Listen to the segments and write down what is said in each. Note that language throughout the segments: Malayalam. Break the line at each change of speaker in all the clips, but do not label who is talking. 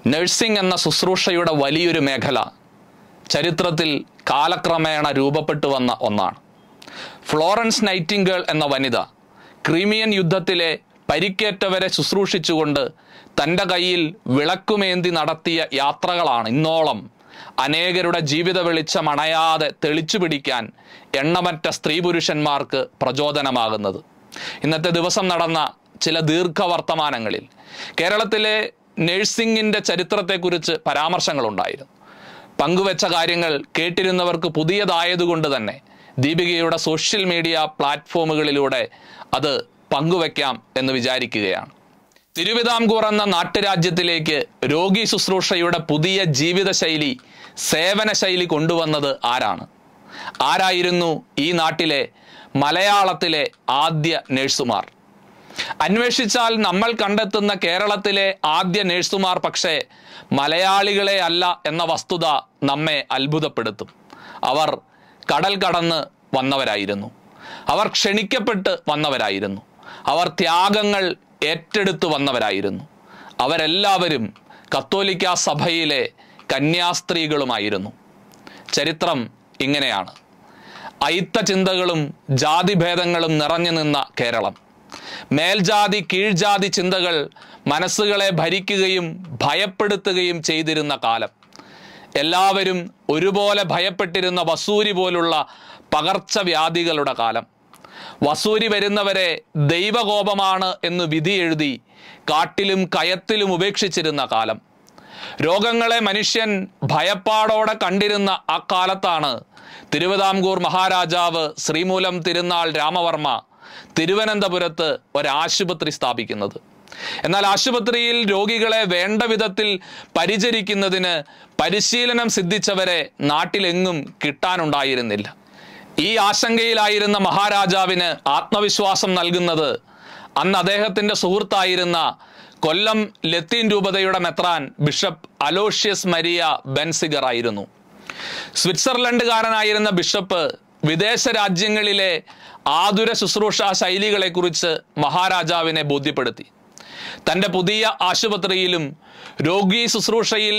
നഴ്സിംഗ് എന്ന ശുശ്രൂഷയുടെ വലിയൊരു മേഖല ചരിത്രത്തിൽ കാലക്രമേണ രൂപപ്പെട്ടു വന്ന ഒന്നാണ് ഫ്ലോറൻസ് നൈറ്റിംഗേൾ എന്ന വനിത ക്രീമിയൻ യുദ്ധത്തിലെ പരിക്കേറ്റവരെ ശുശ്രൂഷിച്ചുകൊണ്ട് തൻ്റെ കയ്യിൽ വിളക്കുമേന്തി നടത്തിയ യാത്രകളാണ് ഇന്നോളം അനേകരുടെ ജീവിത വെളിച്ചം അണയാതെ തെളിച്ചു പിടിക്കാൻ എണ്ണമറ്റ സ്ത്രീ പുരുഷന്മാർക്ക് പ്രചോദനമാകുന്നത് ഇന്നത്തെ ദിവസം നടന്ന ചില ദീർഘവർത്തമാനങ്ങളിൽ കേരളത്തിലെ നഴ്സിംഗിൻ്റെ ചരിത്രത്തെക്കുറിച്ച് പരാമർശങ്ങളുണ്ടായിരുന്നു പങ്കുവെച്ച കാര്യങ്ങൾ കേട്ടിരുന്നവർക്ക് പുതിയതായതുകൊണ്ട് തന്നെ ദീപികയുടെ സോഷ്യൽ മീഡിയ പ്ലാറ്റ്ഫോമുകളിലൂടെ അത് പങ്കുവെക്കാം എന്ന് വിചാരിക്കുകയാണ് തിരുവിതാംകൂർ എന്ന നാട്ടുരാജ്യത്തിലേക്ക് രോഗി ശുശ്രൂഷയുടെ പുതിയ ജീവിതശൈലി സേവന ശൈലി കൊണ്ടുവന്നത് ആരാണ് ആരായിരുന്നു ഈ നാട്ടിലെ മലയാളത്തിലെ ആദ്യ നഴ്സുമാർ അന്വേഷിച്ചാൽ നമ്മൾ കണ്ടെത്തുന്ന കേരളത്തിലെ ആദ്യ നഴ്സുമാർ പക്ഷേ മലയാളികളെ അല്ല എന്ന വസ്തുത നമ്മെ അത്ഭുതപ്പെടുത്തും അവർ കടൽ കടന്ന് വന്നവരായിരുന്നു അവർ ക്ഷണിക്കപ്പെട്ട് വന്നവരായിരുന്നു അവർ ത്യാഗങ്ങൾ ഏറ്റെടുത്ത് വന്നവരായിരുന്നു അവരെല്ലാവരും കത്തോലിക്ക സഭയിലെ കന്യാസ്ത്രീകളുമായിരുന്നു ചരിത്രം ഇങ്ങനെയാണ് അയിത്ത ചിന്തകളും ജാതിഭേദങ്ങളും നിറഞ്ഞു നിന്ന കേരളം മേൽജാതി കീഴ്ജാതി ചിന്തകൾ മനസ്സുകളെ ഭരിക്കുകയും ഭയപ്പെടുത്തുകയും ചെയ്തിരുന്ന കാലം എല്ലാവരും ഒരുപോലെ ഭയപ്പെട്ടിരുന്ന വസൂരി പോലുള്ള പകർച്ചവ്യാധികളുടെ കാലം വസൂരി വരുന്നവരെ ദൈവകോപമാണ് എന്ന് വിധി എഴുതി കാട്ടിലും കയത്തിലും ഉപേക്ഷിച്ചിരുന്ന കാലം രോഗങ്ങളെ മനുഷ്യൻ ഭയപ്പാടോടെ കണ്ടിരുന്ന ആ കാലത്താണ് തിരുവിതാംകൂർ മഹാരാജാവ് ശ്രീമൂലം തിരുനാൾ രാമവർമ്മ തിരുവനന്തപുരത്ത് ഒരാശുപത്രി സ്ഥാപിക്കുന്നത് എന്നാൽ ആശുപത്രിയിൽ രോഗികളെ വേണ്ട വിധത്തിൽ പരിചരിക്കുന്നതിന് പരിശീലനം സിദ്ധിച്ചവരെ നാട്ടിലെങ്ങും കിട്ടാനുണ്ടായിരുന്നില്ല ഈ ആശങ്കയിലായിരുന്ന മഹാരാജാവിന് ആത്മവിശ്വാസം നൽകുന്നത് അന്ന് അദ്ദേഹത്തിന്റെ സുഹൃത്തായിരുന്ന കൊല്ലം ലത്തീൻ രൂപതയുടെ മെത്രാൻ ബിഷപ്പ് അലോഷ്യസ് മരിയ ബെൻസിഗർ ആയിരുന്നു സ്വിറ്റ്സർലൻഡുകാരനായിരുന്ന ബിഷപ്പ് വിദേശ രാജ്യങ്ങളിലെ ആതുര ശുശ്രൂഷ ശൈലികളെക്കുറിച്ച് മഹാരാജാവിനെ ബോധ്യപ്പെടുത്തി തൻ്റെ പുതിയ ആശുപത്രിയിലും രോഗി ശുശ്രൂഷയിൽ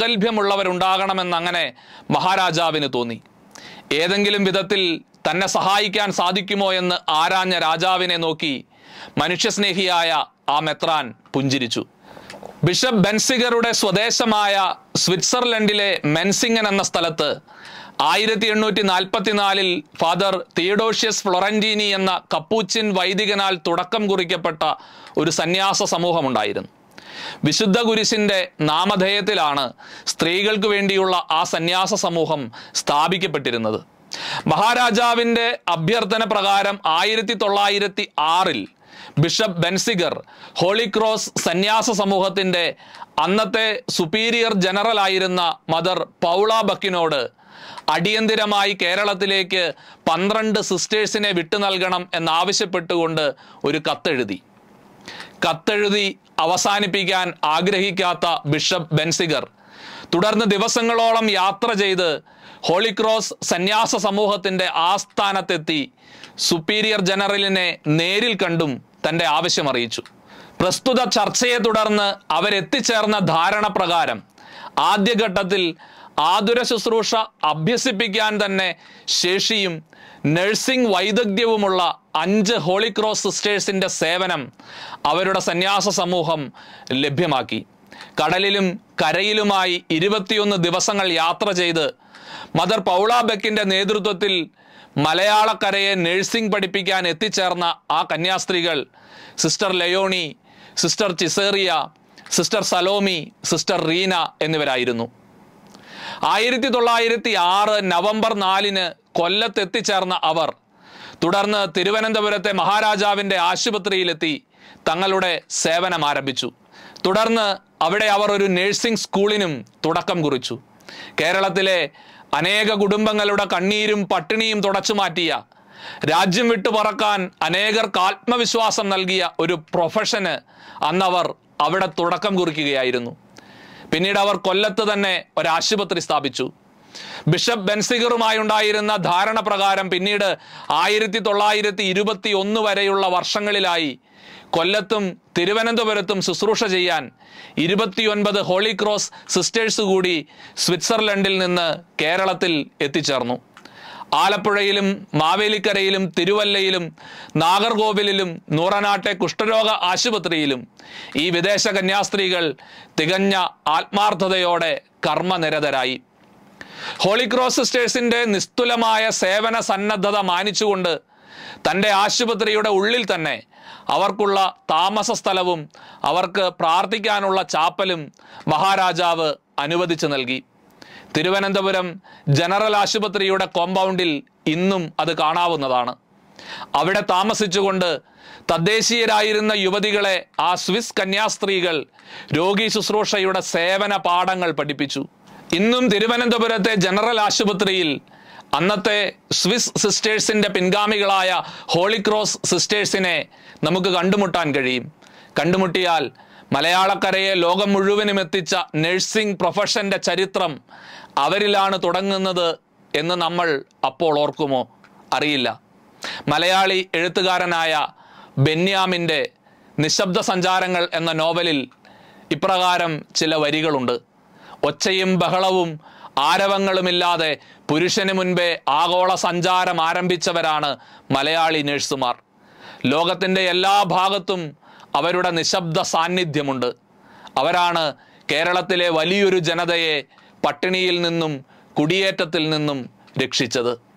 പ്രാഗൽഭ്യമുള്ളവരുണ്ടാകണമെന്നങ്ങനെ മഹാരാജാവിന് തോന്നി ഏതെങ്കിലും വിധത്തിൽ തന്നെ സഹായിക്കാൻ സാധിക്കുമോ എന്ന് ആരാഞ്ഞ രാജാവിനെ നോക്കി മനുഷ്യസ്നേഹിയായ ആ മെത്രാൻ പുഞ്ചിരിച്ചു ബിഷപ്പ് ബെൻസിഗറുടെ സ്വദേശമായ സ്വിറ്റ്സർലൻഡിലെ മെൻസിംഗൻ എന്ന സ്ഥലത്ത് ആയിരത്തി എണ്ണൂറ്റി നാൽപ്പത്തിനാലിൽ ഫാദർ തിയഡോഷ്യസ് ഫ്ലൊറന്റീനി എന്ന കപ്പൂച്ചിൻ വൈദികനാൽ തുടക്കം കുറിക്കപ്പെട്ട ഒരു സന്യാസ സമൂഹമുണ്ടായിരുന്നു വിശുദ്ധ കുരിശിന്റെ നാമധേയത്തിലാണ് സ്ത്രീകൾക്ക് വേണ്ടിയുള്ള ആ സന്യാസ സമൂഹം സ്ഥാപിക്കപ്പെട്ടിരുന്നത് മഹാരാജാവിന്റെ അഭ്യർത്ഥന പ്രകാരം ആയിരത്തി തൊള്ളായിരത്തി ആറിൽ ബിഷപ്പ് ബെൻസിഗർ ഹോളി ക്രോസ് സന്യാസ സമൂഹത്തിന്റെ അന്നത്തെ സുപ്പീരിയർ ജനറൽ ആയിരുന്ന മദർ പൗള ബക്കിനോട് അടിയന്തിരമായി കേരളത്തിലേക്ക് പന്ത്രണ്ട് സിസ്റ്റേഴ്സിനെ വിട്ടു നൽകണം എന്നാവശ്യപ്പെട്ടുകൊണ്ട് ഒരു കത്തെഴുതി കത്തെഴുതി അവസാനിപ്പിക്കാൻ ആഗ്രഹിക്കാത്ത ബിഷപ്പ് ബെൻസിഗർ തുടർന്ന് ദിവസങ്ങളോളം യാത്ര ചെയ്ത് ഹോളിക്രോസ് സന്യാസ സമൂഹത്തിന്റെ ആസ്ഥാനത്തെത്തി സുപ്പീരിയർ ജനറലിനെ നേരിൽ കണ്ടും തന്റെ ആവശ്യം അറിയിച്ചു പ്രസ്തുത ചർച്ചയെ തുടർന്ന് അവരെത്തിച്ചേർന്ന ധാരണ പ്രകാരം ആദ്യഘട്ടത്തിൽ ആതുര ശുശ്രൂഷ അഭ്യസിപ്പിക്കാൻ തന്നെ ശേഷിയും നഴ്സിംഗ് വൈദഗ്ധ്യവുമുള്ള അഞ്ച് ഹോളിക്രോസ് സിസ്റ്റേഴ്സിന്റെ സേവനം അവരുടെ സന്യാസ സമൂഹം ലഭ്യമാക്കി കടലിലും കരയിലുമായി ഇരുപത്തിയൊന്ന് ദിവസങ്ങൾ യാത്ര ചെയ്ത് മദർ പൗള ബെക്കിന്റെ നേതൃത്വത്തിൽ മലയാളക്കരയെ നഴ്സിംഗ് പഠിപ്പിക്കാൻ എത്തിച്ചേർന്ന ആ കന്യാസ്ത്രീകൾ സിസ്റ്റർ ലയോണി സിസ്റ്റർ ചിസേറിയ സിസ്റ്റർ സലോമി സിസ്റ്റർ റീന എന്നിവരായിരുന്നു ആയിരത്തി തൊള്ളായിരത്തി ആറ് നവംബർ നാലിന് കൊല്ലത്ത് എത്തിച്ചേർന്ന അവർ തുടർന്ന് തിരുവനന്തപുരത്തെ മഹാരാജാവിന്റെ ആശുപത്രിയിലെത്തി തങ്ങളുടെ സേവനം ആരംഭിച്ചു തുടർന്ന് അവിടെ അവർ ഒരു നഴ്സിംഗ് സ്കൂളിനും തുടക്കം കുറിച്ചു കേരളത്തിലെ അനേക കുടുംബങ്ങളുടെ കണ്ണീരും പട്ടിണിയും തുടച്ചു മാറ്റിയ രാജ്യം വിട്ടു പറക്കാൻ അനേകർക്ക് ആത്മവിശ്വാസം നൽകിയ ഒരു പ്രൊഫഷന് അന്നവർ അവിടെ തുടക്കം കുറിക്കുകയായിരുന്നു പിന്നീട് അവർ കൊല്ലത്ത് തന്നെ ഒരാശുപത്രി സ്ഥാപിച്ചു ബിഷപ്പ് ബെൻസിഗറുമായി ഉണ്ടായിരുന്ന ധാരണ പ്രകാരം പിന്നീട് ആയിരത്തി തൊള്ളായിരത്തി ഇരുപത്തി ഒന്ന് വരെയുള്ള വർഷങ്ങളിലായി കൊല്ലത്തും തിരുവനന്തപുരത്തും ശുശ്രൂഷ ചെയ്യാൻ ഇരുപത്തിയൊൻപത് ഹോളി ക്രോസ് സിസ്റ്റേഴ്സ് കൂടി സ്വിറ്റ്സർലൻഡിൽ നിന്ന് കേരളത്തിൽ എത്തിച്ചേർന്നു ആലപ്പുഴയിലും മാവേലിക്കരയിലും തിരുവല്ലയിലും നാഗർകോവിലിലും നൂറനാട്ടെ കുഷ്ഠരോഗ ആശുപത്രിയിലും ഈ വിദേശ കന്യാസ്ത്രീകൾ തികഞ്ഞ ആത്മാർത്ഥതയോടെ കർമ്മനിരതരായി ഹോളി ക്രോസ് സിസ്റ്റേഴ്സിന്റെ നിസ്തുലമായ സേവന സന്നദ്ധത മാനിച്ചുകൊണ്ട് തൻ്റെ ആശുപത്രിയുടെ ഉള്ളിൽ തന്നെ അവർക്കുള്ള താമസ സ്ഥലവും അവർക്ക് പ്രാർത്ഥിക്കാനുള്ള ചാപ്പലും മഹാരാജാവ് അനുവദിച്ചു നൽകി തിരുവനന്തപുരം ജനറൽ ആശുപത്രിയുടെ കോമ്പൗണ്ടിൽ ഇന്നും അത് കാണാവുന്നതാണ് അവിടെ താമസിച്ചുകൊണ്ട് തദ്ദേശീയരായിരുന്ന യുവതികളെ ആ സ്വിസ് കന്യാസ്ത്രീകൾ രോഗി ശുശ്രൂഷയുടെ സേവന പാഠങ്ങൾ പഠിപ്പിച്ചു ഇന്നും തിരുവനന്തപുരത്തെ ജനറൽ ആശുപത്രിയിൽ അന്നത്തെ സ്വിസ് സിസ്റ്റേഴ്സിന്റെ പിൻഗാമികളായ ഹോളി ക്രോസ് സിസ്റ്റേഴ്സിനെ നമുക്ക് കണ്ടുമുട്ടാൻ കഴിയും കണ്ടുമുട്ടിയാൽ മലയാളക്കരയെ ലോകം മുഴുവനും എത്തിച്ച നഴ്സിംഗ് പ്രൊഫഷന്റെ ചരിത്രം അവരിലാണ് തുടങ്ങുന്നത് എന്ന് നമ്മൾ അപ്പോൾ ഓർക്കുമോ അറിയില്ല മലയാളി എഴുത്തുകാരനായ ബെന്യാമിൻ്റെ നിശബ്ദ സഞ്ചാരങ്ങൾ എന്ന നോവലിൽ ഇപ്രകാരം ചില വരികളുണ്ട് ഒച്ചയും ബഹളവും ആരവങ്ങളുമില്ലാതെ പുരുഷന് മുൻപേ ആഗോള സഞ്ചാരം ആരംഭിച്ചവരാണ് മലയാളി നഴ്സുമാർ ലോകത്തിൻ്റെ എല്ലാ ഭാഗത്തും അവരുടെ നിശബ്ദ സാന്നിധ്യമുണ്ട് അവരാണ് കേരളത്തിലെ വലിയൊരു ജനതയെ പട്ടിണിയിൽ നിന്നും കുടിയേറ്റത്തിൽ നിന്നും രക്ഷിച്ചത്